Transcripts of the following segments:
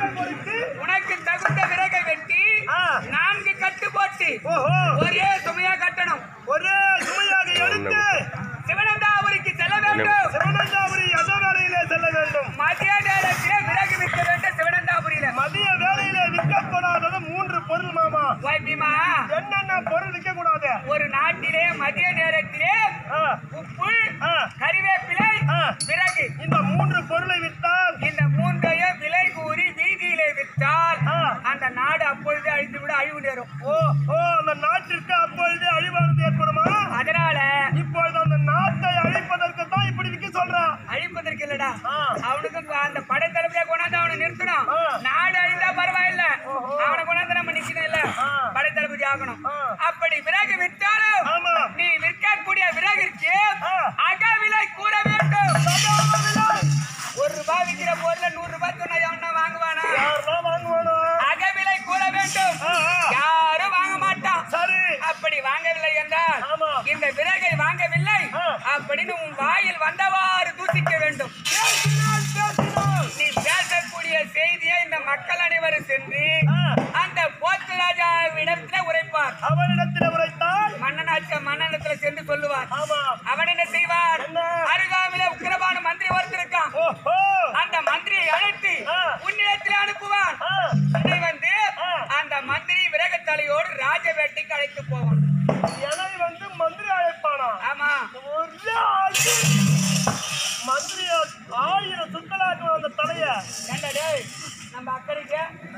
விறகுகள் பொறுத்து உனக்கு தகுந்த விறகை வெட்டி ஆ. நான்கு கட்டு போட்டு ஓஹோ ஒரே சுமையா கட்டணும் ஒரே சுமையாக எடுத்து சிவனந்தாபுரிக்கு செல்ல வேண்டும் சிவனந்தாபுரி யசோநாளையிலே செல்ல வேண்டும் மதிய நேரத்திலே விறகு விற்க வேண்டும் சிவனந்தாபுரியில மதிய வேளையிலே விற்கக்கூடாதது மூன்று பொருள் மாமா ஓய் பீமா என்னென்ன பொருள் விற்க கூடாது ஒரு நாட்டிலே மதிய நேரத்திலே ஆ, உப்பு ஆ, கறிவேப்பிலை ஆ. விறகு இந்த மூன்று பொருளை விற்றால் இந்த மூன்றையும் விலை கூறி வீதியிலே விற்றால் ஆ. அந்த நாடு அப்பொழுது அழிந்து விட அழிவு நேரும் ஓ ஓ அந்த நாட்டிற்கு அப்பொழுது அழிவானது ஏற்படுமா அதனால இப்பொழுது அந்த நாட்டை அழிப்பதற்கு தான் இப்படி விற்க சொல்றான் அழிப்பதற்கு இல்லடா ஆ. அவனுக்கு அந்த படைத்தளபதியா கொண்டாந்து அவனை நிறுத்தணும் ஆ. நாடு அழிந்தா பரவாயில்ல ஓஹோ. அவனை கொண்டாந்து நம்ம நிக்கணும் இல்ல ஆ. படைத்தளபதி ஆகணும் ஆ. அப்படி விறகு விற்றாலும் ஆமா. நீ விற்கக்கூடிய விறகிற்கு ஆ. அகவிலை கூற வேண்டும் ஒரு ரூபாய் விற்கிற பொருளை நூறு ரூபாய் சொன்னா எவனா வாங்குவானா யாரெல்லாம் வாங்குவானோ அகவிலை கூற வேண்டும் ஆ, ஆ. யாரும் வாங்க மாட்டான் சரி அப்படி வாங்கவில்லை என்றால் ஆமா. இந்த விறகை வாங்கவில்லை ஆ. அப்படின்னு உன் வாயில் வந்தவாறு தூசிக்க வேண்டும் பேசினால் பேசினால் நீ பேசக்கூடிய செய்தியை இந்த மக்கள் அனைவரும் சென்று ஆ. அந்த போத்து ராஜாவிடத்துல உரைப்பார் அவனிடத்தில் உரைத்தால் மன்னனாச்ச மன்னனத்துல சென்று சொல்லுவார் ஆமா அவன் என்ன செய்வார் என்ன? அருகாமையில உக்கிரபான மந்திரி ஒருத்தர் இருக்கான் ஓஹோ அந்த மந்திரியை அழைத்து ஆ. உன்னிடத்தில் அனுப்புவான் ஆ, உன்னை வந்து ஆ. அந்த மந்திரி விறகுத்தலையோடு ராஜ வேட்டைக்கு அழைத்து போவான் என்னை வந்து மந்திரி அழைப்பானா ஆமா ஒரே ஆளு மந்திரி ஆயிரம் சுத்தலாக்கும் அந்த தலைய ஏண்டா டேய் நம்ம அக்கறைக்கு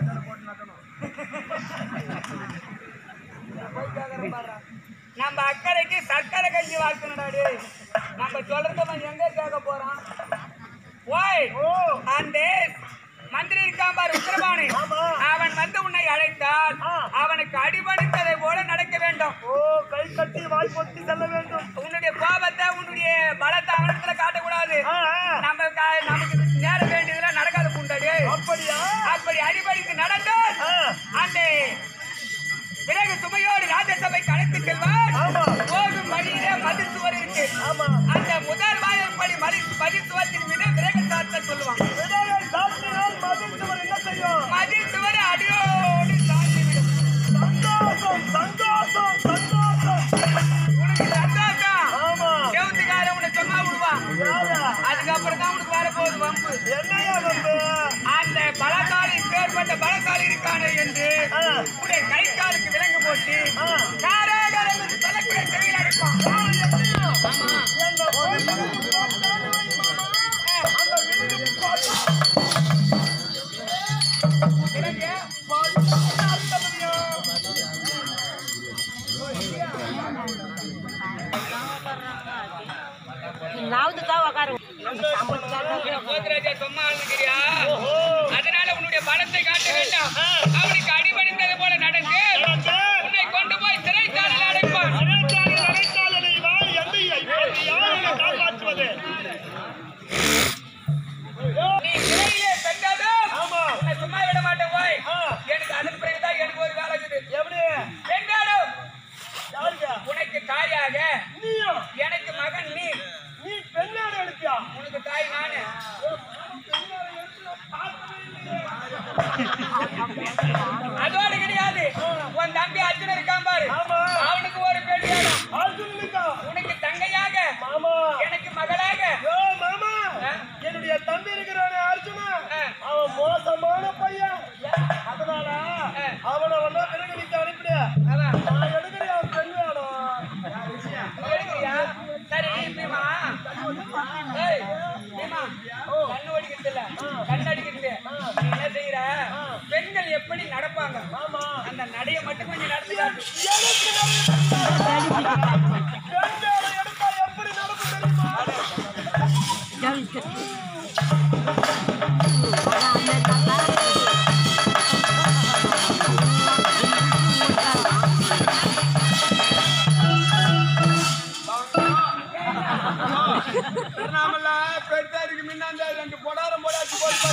போய் கேக்குறேன் பாருடா. நம்ம அக்கறைக்கு சர்க்கரை கஞ்சி வாக்கணும்டா டேய் நம்ம சொல்றத அவன் எங்க கேட்க போறான் ஓய் ஓ அந்த மந்திரி இருக்கான் பாரு உத்தரபாணி ஆமா. அவன் வந்து உன்னை அழைத்தால் ஆ. அவனுக்கு அடிபணித்ததை போல நடக்க வேண்டும் ஓ கை கட்டி வாய் பொத்தி செல்ல வேண்டும் உன்னுடைய கோபத்தை உன்னுடைய பலத்தை அவனிடத்துல காட்டக்கூடாது ஆ, ஆ. நம்ம க- நமக்கு நேர வேண்டியதெல்லாம் நடக்காது புண்டாடி அப்படியா அப்படி அடிபடித்து நடந்தால் ஆ, அந்த பிறகு சுமையோடு ராஜசபைக்கு அழைத்து செல்வார் ஆமா. போகும் வழியிலே மதில் சுவர் இருக்கு ஆமா அந்த முதல் வாயிற்படி மதி மதில் சுவத்தின் மீது விறகு சாத்த சொல்லுவான் விடையை சாத்தினால் மதில் சுவர் என்ன செய்யும் மதில் சுவர் அடியோடு சாத்திவிடும் சந்தோஷம் சந்தோஷம் சந்தோஷம் உனக்கு சந்தோஷம் ஆமா செவத்துக்கார உன்னை சொன்னா விடுவான் யாரா? அதுக்கப்புறம் தான் உனக்கு வரப்போகுது வம்பு என்னையா வந்து அந்த பலசாலி பேர்பட்ட பலசாலி இருக்கானே என்று ஆ. உடைய கை காலுக்கு விலங்கு போட்டு ஆ. காராகாரம் என்று சொல்லக்கூடிய செவியில் அடிப்பான் ஆமா எங்க கோயிலுக்கு போட்டாலும் மாமா, அந்த விருதுக்கு போட்டா விலங்கு நடத்த முடியும் நாவது தான் உக்காரு போத்ராஜா சும்மா அழுகிறியா அதனால உன்னுடைய பலத்தை காட்ட வேண்டாம் அவனுக்கு அடிபணிந்தது போல நடந்து உன்னை கொண்டு போய் சிறைச்சாலையில் அடைப்பான் அனைத்தாலும் அனைத்தாலும் இவா என்னை இப்போது யார் என்னை காப்பாற்றுவது நீ சிறையிலே சென்றதும் ஆமா உன்னை சும்மா விட மாட்டேன் போய் ஆ. எனக்கு அதன் பிறகுதான் எனக்கு ஒரு வேலை இருக்குது எப்படி என்றாலும் யாருங்க உனக்கு தாயாக நீயும் எனக்கு மகன் நீ நீ பெண்ணாடு எடுப்பியா உனக்கு தாய் நானு அதோடு கிடையாது உன் தம்பி அர்ஜுன் இருக்கான் பாரு ஆமா. அவனுக்கு ஒரு பெண் வேணும் அர்ஜுனனுக்கா உனக்கு தங்கையாக மாமா எனக்கு மகளாக யோ மாமா ஆ? என்னுடைய தம்பி இருக்கிறானே அர்ஜுனா ஆ. அவன் மோசமான பையன் அதனால ஆ. அவனை ஒன்னா பிறகு நீங்க அனுப்பிடு அதான் நான் எடுக்கிறேன் அவன் பெண் வேணும் நீ எடுக்கிறியா சரி பீமா ஏய் பீமா கண்ணு ஓடிக்கிறது இல்ல கண்ணு அடிக்கிறது நீ என்ன செய்யற பெண்கள் எப்படி நடப்பாங்க ஆமா அந்த நடைய மட்டும் கொஞ்சம் நடந்து காட்டு. எனக்கு நடக்கும். பெண் வேலை எடுத்தா எப்படி நடக்கும் தெரியுமா திருவண்ணாமலை பெருத்தாருக்கு முன்னாடி ரெண்டு பொடாரம் போடாச்சு போட்டு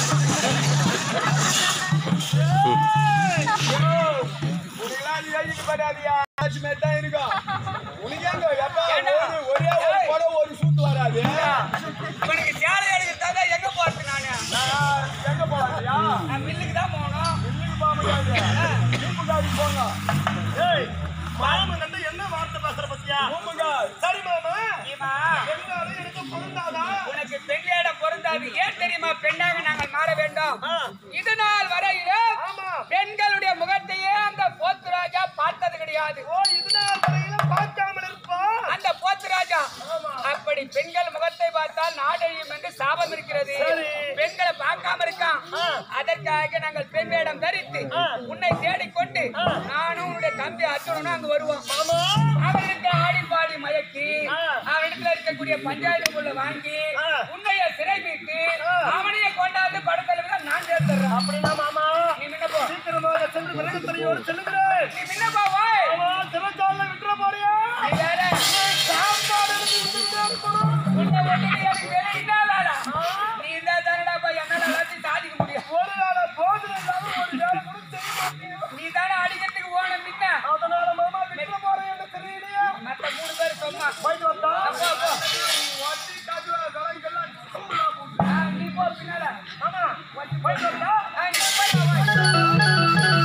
உனக்கெல்லாம் அது எழுதிட்டு படாதியா மாதிரி தான் இருக்கும் உனக்கு எங்க எப்ப ஒரு- ஒரே ஒரு படம் ஒரு சூத்து வராது உனக்கு சேலை எடுக்கிறதா எங்க போறது நானு நான் எங்க போறது யா. நான் மில்லுக்கு தான் போகணும் மில்லுக்கு போக முடியாது. பூம்புகாருக்கு போங்க. ஏய் மாமன் கண்டு என்ன வார்த்தை பேசுற பத்தியா பூம்புகார். சரி மாமா நீமா பெண்ணாலும் எனக்கு பொருந்தாதா உனக்கு பெண்ணிட பொருந்தாது ஏன் தெரியுமா பெண்ணாக நாங்கள் மாற வேண்டும் ஆ. இது நாள் வரையிலும் ஆமா பெண்களுடைய முகத்தையே அந்த போத்துராஜா பார்த்தது கிடையாது ஓ இதுநாள் வரையிலும் பார்க்காமல் இருப்பா அந்த போத்துராஜா அப்படி பெண்கள் முகத்தை பார்த்தால் நாடழியும் என்று சாபம் இருக்கிறது சரி. பெண்களை பார்க்காம இருக்கான் ஆ. அதற்காக நாங்கள் பெண் வேடம் தரித்து ஆ. உன்னை தேடிக்கொண்டு ஆ. நானும் உன்னுடைய தம்பி அர்ஜுனனும் அங்கு வருவோம் மாமா அவனுக்கு ஆடி பாடி மயக்கி ஆ. அவனிடத்துல இருக்கக்கூடிய பஞ்சாயத்து புள்ள வாங்கி ஆ. உன்னைய சிறை மீட்டு ஆ. அவனைய கொண்டாந்து படத்துல தான் நான் சேர்த்துறேன் அப்படின்னா மாமா நீ முன்ன போ சீக்கிரமாக சென்று மிருகத்தறையோடு செல்லுகிறேன் நீ முன்ன போ ஓய். மாமா சிறைச்சாலையில விட்டுற போறியா நீ வேற சாப்பாடு எனக்கு இருந்துகிட்டே இருக்கணும். உன்னை விட்டுட்டு எனக்கு வேற இன்னாலாடா. நீ இருந்தா தானடா போய் என்னால எல்லாத்தையும் சாதிக்க முடியும் ஒரு வேளை போஜனம் இல்லாம ஒரு வேலை கூட செய்ய மாட்டீங்க. நீ தானே அடிக்கிறதுக்கு போன முன்ன அதனால மாமா விட்டுற போறேன் எனக்கு தெரியலையே. மத்த மூணு பேர் சொன்னா போயிட்டு வந்தா? போ போ வட்டி காட்டுவா, கலைக்கெல்லாம் சூடா போட்டு. ஆ, நீ போ பின்னால ஆமா, போயிட்டு வந்தா? ஆ, நீ போய் வா, வா.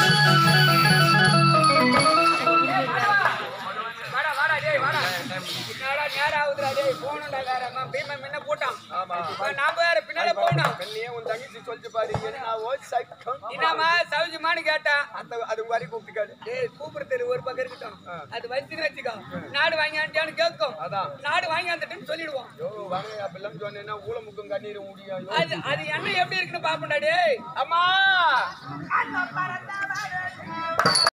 ஏய், வாடா. வாடா, வாடா, டேய், வாடா. என்னடா நேரம் ஆகுதுடா, டேய், போகணும்டா வேற. அம்மா, பீமை முன்ன போட்டான். ஆமா. இப்ப நாம வேற பின்னால போகணும். பெண்ணையே உன் தங்கச்சி சொல்லிட்டு பாரு என்னவோ சக்கம். என்னம்மா, சௌஜியமான்னு கேட்டேன். அந்த அது வரி கூப்பிட்டுக்காரு டேய், கூப்பிடுறது ஒரு பக்கம் இருக்கட்டும். அது வச்சுன்னு வச்சுக்கோ. நாடு வாங்கியான்ட்டியான்னு கேட்கும். அதான் நாடு வாங்கி வந்துட்டுன்னு சொல்லிடுவோம். யோ வாங்க அப்படிலாம் சொன்னேன்னா ஊழமுக்கும் கண்ணீர் முடியும் யோ. அது அது என்ன எப்படி இருக்குன்னு பாப்போம்டா டேய் அம்மா